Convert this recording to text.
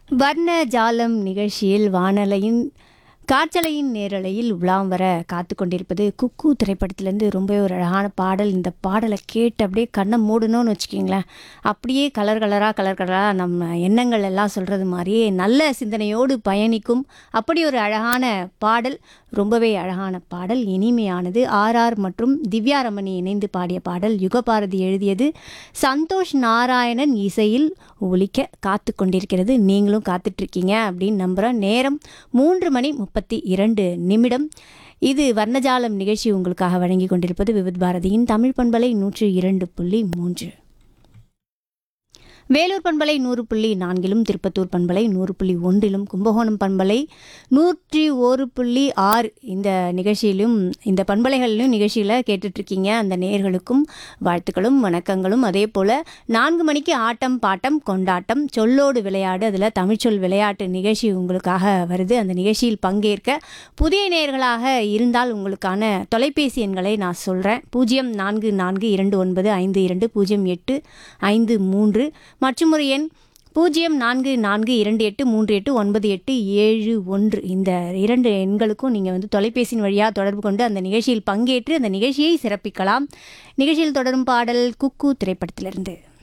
வர்ண ஜாலம் நிகழ்ச்சியில் வானலையின் காற்றலையின் நேரலையில் உலாம் வர காத்து கொண்டிருப்பது குக்கு திரைப்படத்திலேருந்து ரொம்பவே ஒரு அழகான பாடல் இந்த பாடலை கேட்டு அப்படியே கண்ணை மூடணும்னு வச்சுக்கிங்களேன் அப்படியே கலர் கலராக கலர் கலராக நம்ம எண்ணங்கள் எல்லாம் சொல்கிறது மாதிரியே நல்ல சிந்தனையோடு பயணிக்கும் அப்படி ஒரு அழகான பாடல் ரொம்பவே அழகான பாடல் இனிமையானது ஆர்ஆர் மற்றும் திவ்யா ரமணி இணைந்து பாடிய பாடல் யுகபாரதி எழுதியது சந்தோஷ் நாராயணன் இசையில் ஒலிக்க காத்து கொண்டிருக்கிறது நீங்களும் காத்துட்ருக்கீங்க அப்படின்னு நம்புகிறேன் நேரம் மூன்று மணி முப்பத்தி இரண்டு நிமிடம் இது வர்ணஜாலம் நிகழ்ச்சி உங்களுக்காக வழங்கி கொண்டிருப்பது விவித் பாரதியின் தமிழ் பண்பலை நூற்று இரண்டு புள்ளி மூன்று வேலூர் பண்பலை நூறு புள்ளி நான்கிலும் திருப்பத்தூர் பண்பலை நூறு புள்ளி ஒன்றிலும் கும்பகோணம் பண்பலை நூற்றி ஒரு புள்ளி ஆறு இந்த நிகழ்ச்சியிலும் இந்த பண்பலைகளிலும் நிகழ்ச்சியில் கேட்டுட்ருக்கீங்க அந்த நேர்களுக்கும் வாழ்த்துக்களும் வணக்கங்களும் அதே போல் நான்கு மணிக்கு ஆட்டம் பாட்டம் கொண்டாட்டம் சொல்லோடு விளையாடு அதில் தமிழ்ச்சொல் விளையாட்டு நிகழ்ச்சி உங்களுக்காக வருது அந்த நிகழ்ச்சியில் பங்கேற்க புதிய நேயர்களாக இருந்தால் உங்களுக்கான தொலைபேசி எண்களை நான் சொல்கிறேன் பூஜ்ஜியம் நான்கு நான்கு இரண்டு ஒன்பது ஐந்து இரண்டு பூஜ்ஜியம் எட்டு ஐந்து மூன்று மற்றும் ஒரு எண் பூஜ்ஜியம் நான்கு நான்கு இரண்டு எட்டு மூன்று எட்டு ஒன்பது எட்டு ஏழு ஒன்று இந்த இரண்டு எண்களுக்கும் நீங்கள் வந்து தொலைபேசியின் வழியாக தொடர்பு கொண்டு அந்த நிகழ்ச்சியில் பங்கேற்று அந்த நிகழ்ச்சியை சிறப்பிக்கலாம் நிகழ்ச்சியில் தொடரும் பாடல் குக்கு திரைப்படத்திலிருந்து